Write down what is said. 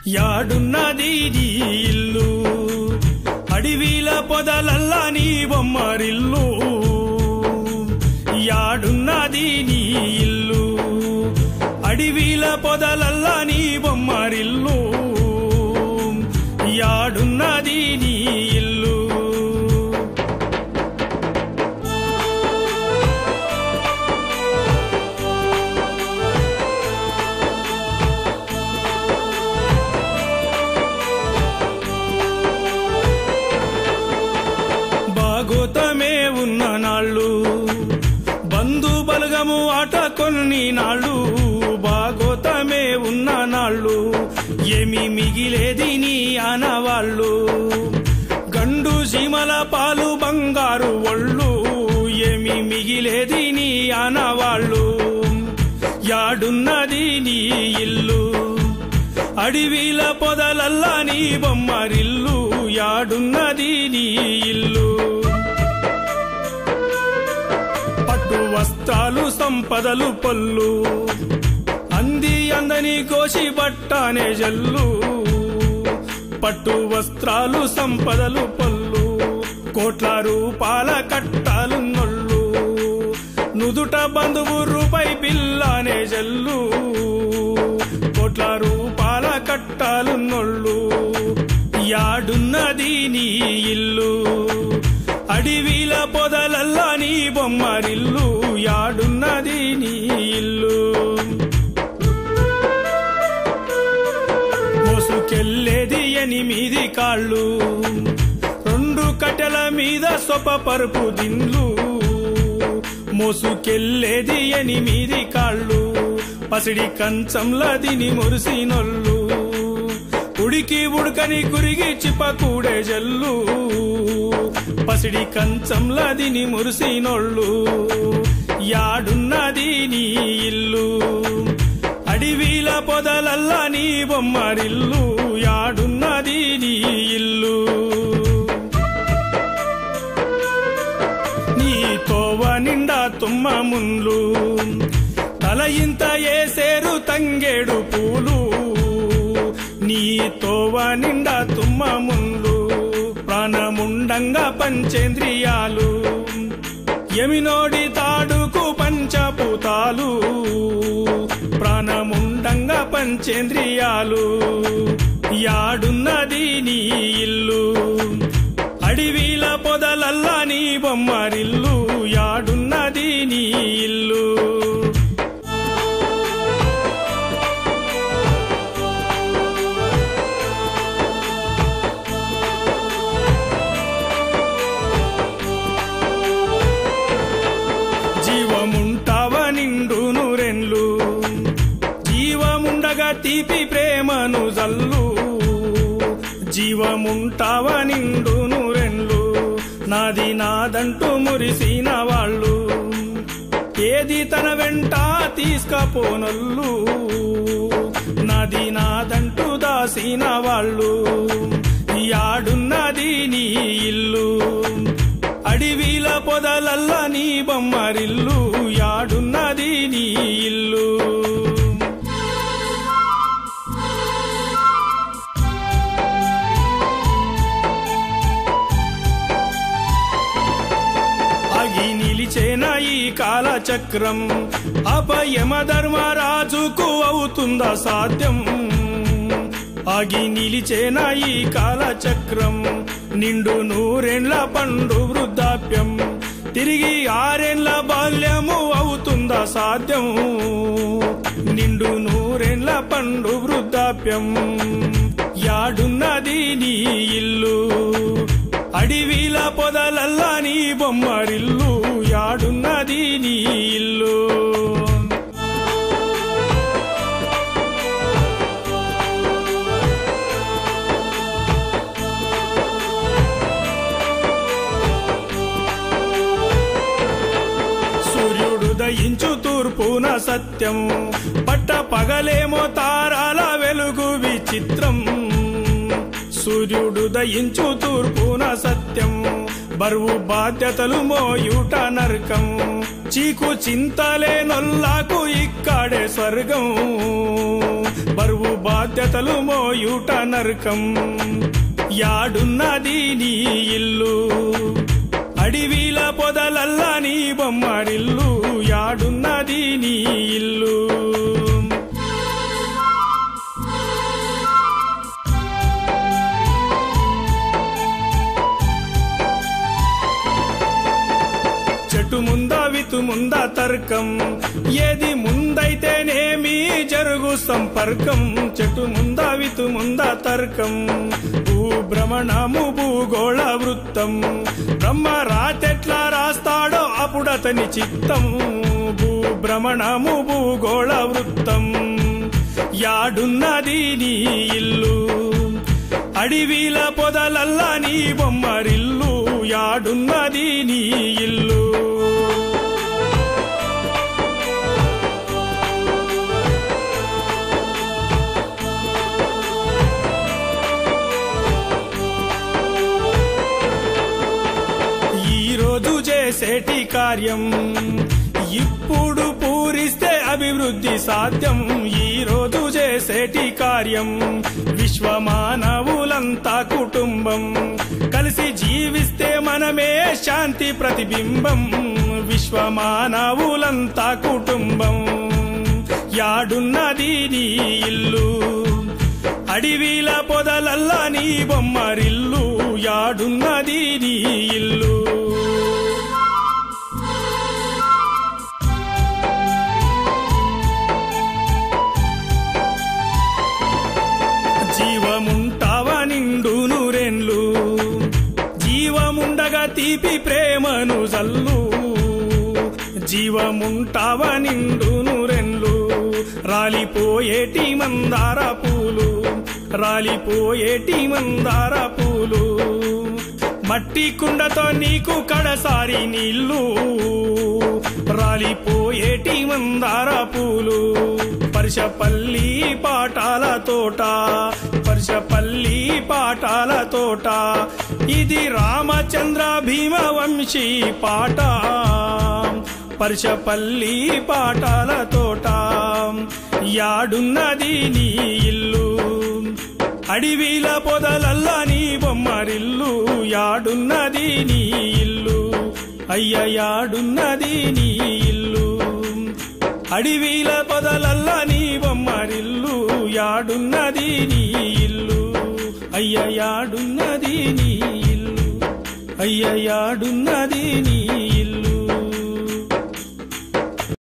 యాడున్నది నీ ఇల్లు అడవిల పొదలల్లా నీ బొమ్మరిల్లు యాడున్నది నీ ఇల్లు అడవిల పొదలల్లా నీ బొమ్మరిల్లు యాడున్నది నీ ఇల్లు బాగోతమే ఉన్న నాళ్ళు బంధు బలగము ఆట కొన్ని నాళ్ళు బాగోతమే ఉన్న నాళ్ళు ఏమి మిగిలేది నీ ఆనవాళ్ళు గండు సీమల పాలు బంగారు ఒళ్ళు ఏమి మిగిలేది నీ ఆనవాళ్ళు యాడున్నది నీ ఇల్లు అడవిల పొదలల్లా నీ బొమ్మరిల్లు యాడున్నది నీ ఇల్లు పట్టు వస్త్రాలు సంపదలు పళ్ళు అంది అందని కోసి బట్టానే జల్లు పట్టు వస్త్రాలు సంపదలు పళ్ళు కోట్ల రూపాల కట్టాలు నొళ్ళు నుదుట బంధువు రూపాయి బిల్లానే జల్లు కోట్ల రూపాల కట్టాలు నొళ్ళు యాడున్నది నీ ఇల్లు అడవిల పొదలల్లా నీ బొమ్మరిల్లు యాడున్నది నీ ఇల్లు మోసుకెళ్ళేది ఎనిమిది కాళ్ళు రెండు కట్టెల మీద సొప పరుపు దిండ్లు మోసుకెళ్ళేది ఎనిమిది కాళ్ళు పసిడి కంచంలా దిని మురిసినొల్లు ఉడికి ఉడకని కురిగి చిపకూడే జల్లు పసిడి కంచంలా దిని మురిసినొళ్ళు యాడున్నది నీ ఇల్లు అడవిల పొదలల్లా నీ బొమ్మరిల్లు యాడున్నది నీ ఇల్లు నీ తోవ నిండా తుమ్మ మున్లు తల ఇంత ఏసేరు తంగేడు పూలు నీ తోవ నిండా తుమ్మ మున్లు ప్రాణముండంగా పంచేంద్రియాలు ఎమినోడి తాడుకు పంచభూతాలు ప్రాణముండంగా పంచేంద్రియాలు యాడున్నది నీ ఇల్లు అడవిల పొదలల్లా నీ బొమ్మరిల్లు యాడున్నది నీ ఇల్లు జీవముంటావ నిండు నూరెన్లు జీవముండగా తీపి ప్రేమను జల్లు జీవముంటావ నిండు నూరెన్లు నాది నాదంటూ మురిసిన వాళ్ళు ఏది తన వెంట తీసుకపోనొల్లు నాది నాదంటూ దాసిన వాళ్ళు యాడున్నది నీ ఇల్లు అడవిల పొదలల్లా నీ బొమ్మరిల్లు యాడున్నది నీ ఇల్లు ఆగి నిలిచేన ఈ కాలచక్రం అపయమ ధర్మరాజుకు అవుతుందా సాధ్యం ఆగి నిలిచేన ఈ కాలచక్రం నిండు నూరెండ్ల పండు వృద్ధాప్యం తిరిగి ఆరేండ్ల బాల్యము అవుతుందా సాధ్యం నిండు నూరెండ్ల పండు వృద్ధాప్యం యాడున్నది నీ ఇల్లు అడవిల పొదలల్లా నీ బొమ్మరిల్లు యాడున్నది నీ ఇల్లు సూర్యుడు దయించు తూర్పున సత్యం పట్ట పగలేమో తారాల వెలుగు విచిత్రం సూర్యుడు దయించు తూర్పున సత్యం బరువు బాధ్యతలు మోయుట నరకం చీకు చింతలే నొల్లాకు ఇక్కడే స్వర్గం బరువు బాధ్యతలు మోయుట నరకం యాడున్నది నీ ఇల్లు అడివిల పొదలల్లా నీ బొమ్మరిల్లు యాడున్నది నీ ఇల్లు చెట్టు ముందా వితు ముందా తర్కం ఏది ముందైతేనేమి జరుగు సంపర్కం చెట్టు ముందా వితు ముందా తర్కం భూభ్రమణము భూగోళ వృత్తం బ్రహ్మ రాతెట్లా రాస్తాడో అప్పుడతని చిత్తం భూభ్రమణము భూగోళ వృత్తం యాడున్నది నీ ఇల్లు అడివిల పొదలల్లా నీ బొమ్మరిల్లు యాడున్నది నీ ఇల్లు ఈ రోజు చేసేటి కార్యం ఇప్పుడు పూరిస్తే అభివృద్ధి సాధ్యం ఈ రోజు చేసేటి కార్యం విశ్వమానవులంతా కుటుంబం కలిసి జీవిస్తే మనమే శాంతి ప్రతిబింబం విశ్వమానవులంతా కుటుంబం యాడున్నది నీ ఇల్లు అడివిల పొదలల్లా నీ బొమ్మరిల్లు యాడున్నది నీ ఇల్లు జీవముంటావ నిండు నూరెన్లు జీవముండగా తీపి ప్రేమను జల్లు జీవముంటావ నిండు నూరెన్లు రాలిపోయేటి మందార పూలు రాలిపోయేటి మందార పూలు మట్టి కుండతో నీకు కడసారి నీళ్ళు రాలిపోయేటి మందార పూలు పర్షపల్లి పాటాల తోట పర్షపల్లి పాటాల తోట ఇది రామచంద్ర భీమ వంశీ పాట పర్షపల్లి పాటాల తోట యాడున్నది నీ ఇల్లు అడివిల పొదలల్లా నీ బొమ్మరిల్లు యాడున్నది నీ ఇల్లు అయ్య యాడున్నది నీ ఇల్లు అడివిల పొదలల్లా నీ బొమ్మరిల్లు యాడున్నది నీ ఇల్లు అయ్య యాడున్నది నీ ఇల్లు అయ్య యాడున్నది నీ